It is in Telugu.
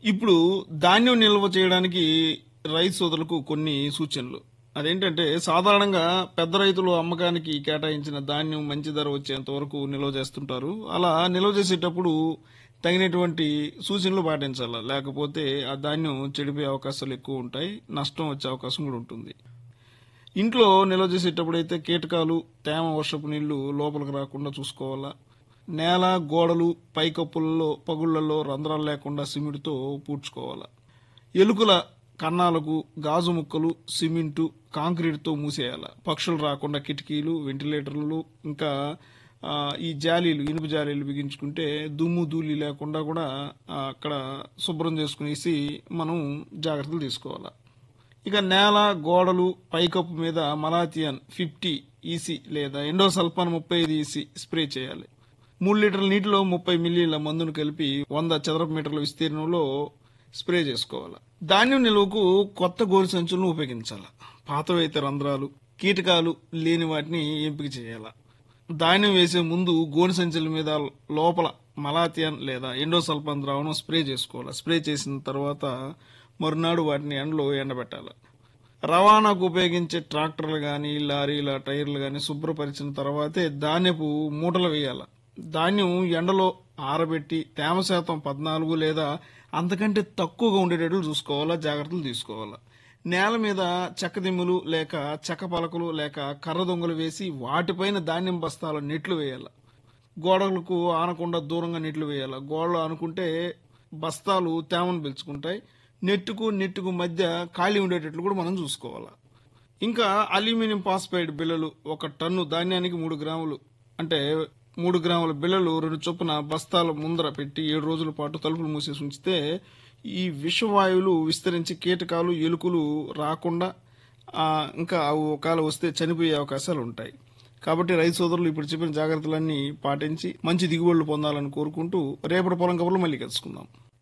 ఇప్పుడు ధాన్యం నిల్వ చేయడానికి రైతు సోదరులకు కొన్ని సూచనలు అదేంటంటే సాధారణంగా పెద్ద రైతులు అమ్మకానికి కేటాయించిన ధాన్యం మంచి ధర వచ్చేంత వరకు నిల్వ చేస్తుంటారు అలా నిల్వ చేసేటప్పుడు తగినటువంటి సూచనలు పాటించాలి లేకపోతే ఆ ధాన్యం చెడిపోయే అవకాశాలు ఎక్కువ ఉంటాయి నష్టం వచ్చే అవకాశం కూడా ఉంటుంది ఇంట్లో నిల్వ చేసేటప్పుడు అయితే కీటకాలు తేమ వర్షపు నీళ్లు లోపలికి రాకుండా చూసుకోవాలా నేల గోడలు పైకప్పులలో పగుళ్లలో రంధ్రాలు లేకుండా సిమెంట్తో పూడ్చుకోవాలా ఎలుకల కన్నాలకు గాజు ముక్కలు సిమెంటు కాంక్రీట్తో మూసేయాలి పక్షులు రాకుండా కిటికీలు వెంటిలేటర్లు ఇంకా ఆ, ఈ జాలీలు ఇనుప జాలీలు బిగించుకుంటే దుమ్ము ధూళి లేకుండా కూడా ఆ, అక్కడ శుభ్రం చేసుకునేసి మనం జాగ్రత్తలు తీసుకోవాలి ఇక నేల గోడలు పైకప్పు మీద మలాథియన్ ఫిఫ్టీ ఈసీ లేదా ఎండోసల్ఫాన్ ముప్పై ఐదు ఈసీ స్ప్రే చేయాలి మూడు లీటర్ల నీటిలో ముప్పై మిల్లీల మందును కలిపి వంద చదరపు మీటర్ల విస్తీర్ణంలో స్ప్రే చేసుకోవాలి ధాన్యం నిల్వకు కొత్త గోరు సంచులను ఉపయోగించాలి పాతవైతే రంధ్రాలు కీటకాలు లేని వాటిని ఎంపిక చేయాలి ధాన్యం వేసే ముందు గోను సంచుల మీద లోపల మలాథియన్ లేదా ఎండోసల్ఫాన్ ద్రావణం స్ప్రే చేసుకోవాలి స్ప్రే చేసిన తర్వాత మరునాడు వాటిని ఎండలో ఎండబెట్టాలి రవాణాకు ఉపయోగించే ట్రాక్టర్లు కానీ లారీల టైర్లు కానీ శుభ్రపరిచిన తర్వాతే ధాన్యపు మూటలు వేయాలి ధాన్యం ఎండలో ఆరబెట్టి తేమ శాతం పద్నాలుగు లేదా అంతకంటే తక్కువగా ఉండేటట్లు చూసుకోవాలా జాగ్రత్తలు తీసుకోవాలా నేల మీద చెక్కదిమ్ములు లేక చెక్క పలకలు లేక కర్ర దొంగలు వేసి వాటిపైన ధాన్యం బస్తాల నెట్లు వేయాలి గోడలకు ఆనకుండా దూరంగా నెట్లు వేయాలి గోడలు ఆనుకుంటే బస్తాలు తేమను పీల్చుకుంటాయి నెట్టుకు నెట్టుకు మధ్య ఖాళీ ఉండేటట్లు కూడా మనం చూసుకోవాలి ఇంకా అల్యూమినియం ఫాస్ఫైడ్ బిళ్ళలు ఒక టన్ను ధాన్యానికి మూడు గ్రాములు అంటే మూడు గ్రాముల బిళ్ళలు రెండు చొప్పున బస్తాల ముందర పెట్టి ఏడు రోజుల పాటు తలుపులు మూసేసి ఉంచితే ఈ విషవాయువులు విస్తరించి కీటకాలు ఎలుకలు రాకుండా ఆ, ఇంకా అవి ఒకవేళ వస్తే చనిపోయే అవకాశాలు ఉంటాయి కాబట్టి రైతు సోదరులు ఇప్పుడు చెప్పిన జాగ్రత్తలన్నీ పాటించి మంచి దిగుబడులు పొందాలని కోరుకుంటూ రేపటి పొలం కబుర్లు మళ్ళీ కలుసుకుందాం